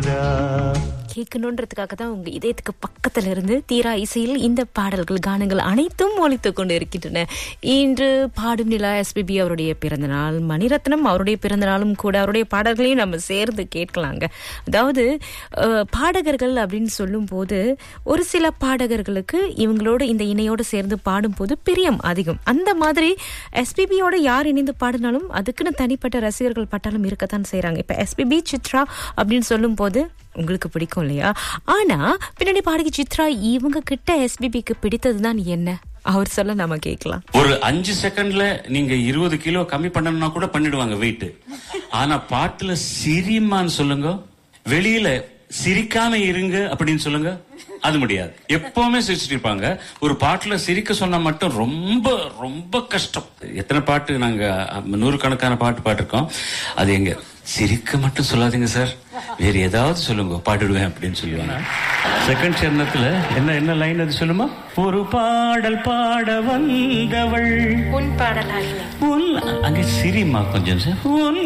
கேக்குதா கேட்கணுன்றதுக்காக தான் உங்க இதயத்துக்கு பக்கத்துல இருந்து தீரா இசையில் இந்த பாடல்கள் கானங்கள் அனைத்தும் ஒலித்து கொண்டு இருக்கின்றன இன்று பாடும் நிலா எஸ்பிபி அவருடைய பிறந்தநாள் மணிரத்னம் அவருடைய பிறந்தநாளும் கூட அவருடைய பாடல்களையும் நம்ம சேர்ந்து கேட்கலாங்க அதாவது அஹ், பாடகர்கள் அப்படின்னு சொல்லும்போது ஒரு சில பாடகர்களுக்கு இவங்களோட இந்த இணையோடு சேர்ந்து பாடும்போது பிரியம் அதிகம் அந்த மாதிரி எஸ்பிபியோட யார் இணைந்து பாடினாலும் அதுக்குன்னு தனிப்பட்ட ரசிகர்கள் பட்டாலும் இருக்கத்தான் செய்றாங்க இப்ப எஸ்பிபி சித்ரா அப்படின்னு சொல்லும்போது உங்களுக்கு பிடிக்கும் இல்லையா ஆனா பின்னாடி பாடகி சித்ரா இவங்க கிட்ட எஸ்பிபிக்கு பிடித்ததுதான் என்ன அவர் சொல்ல நாம கேட்கலாம் ஒரு அஞ்சு செகண்ட்ல நீங்க இருபது கிலோ கம்மி பண்ணணும்னா கூட பண்ணிடுவாங்க வெயிட் ஆனா பாட்டுல சிரிமான்னு சொல்லுங்க வெளியில சிரிக்காம இருங்க அப்படின்னு சொல்லுங்க அது முடியாது எப்பவுமே சிரிச்சிட்டு இருப்பாங்க ஒரு பாட்டுல சிரிக்க சொன்னா மட்டும் ரொம்ப ரொம்ப கஷ்டம் எத்தனை பாட்டு நாங்க நூறுக்கணக்கான பாட்டு பாட்டிருக்கோம் அது எங்க சிரிக்க மட்டும் சொல்லாதீங்க சார் வேற ஏதாவது சொல்லுங்க பாடிடுவேன் அப்படின்னு சொல்லுவாங்க செகண்ட் சரணத்துல என்ன என்ன லைன் அது சொல்லுமா ஒரு பாடல் பாட வந்தவள் உன் பாடலாகின உன் அங்க சிரிமா கொஞ்சம் சார் உன்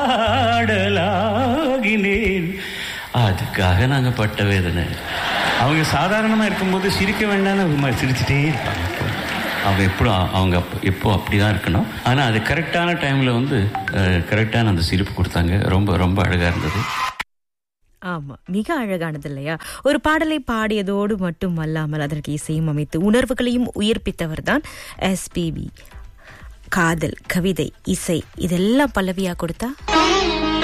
பாடலாகினேன் அதுக்காக நாங்க பட்ட வேதனை அவங்க சாதாரணமா இருக்கும்போது சிரிக்க வேண்டாம்னு ஒரு மாதிரி சிரிச்சுட்டே இருப்பாங்க அவங்க எப்போ அவங்க அப்ப- எப்போ அப்படிதான் இருக்கணும் ஆனா அது கரெக்டான டைம்ல வந்து கரெக்டான அந்த சிரிப்பு கொடுத்தாங்க ரொம்ப ரொம்ப அழகா இருந்தது ஆமா மிக அழகானது இல்லையா ஒரு பாடலை பாடியதோடு மட்டும் அல்லாமல் அதற்கு இசையும் அமைத்து உணர்வுகளையும் உயிர்ப்பித்தவர் தான் எஸ்பிபி காதல் கவிதை இசை இதெல்லாம் பல்லவியா கொடுத்தா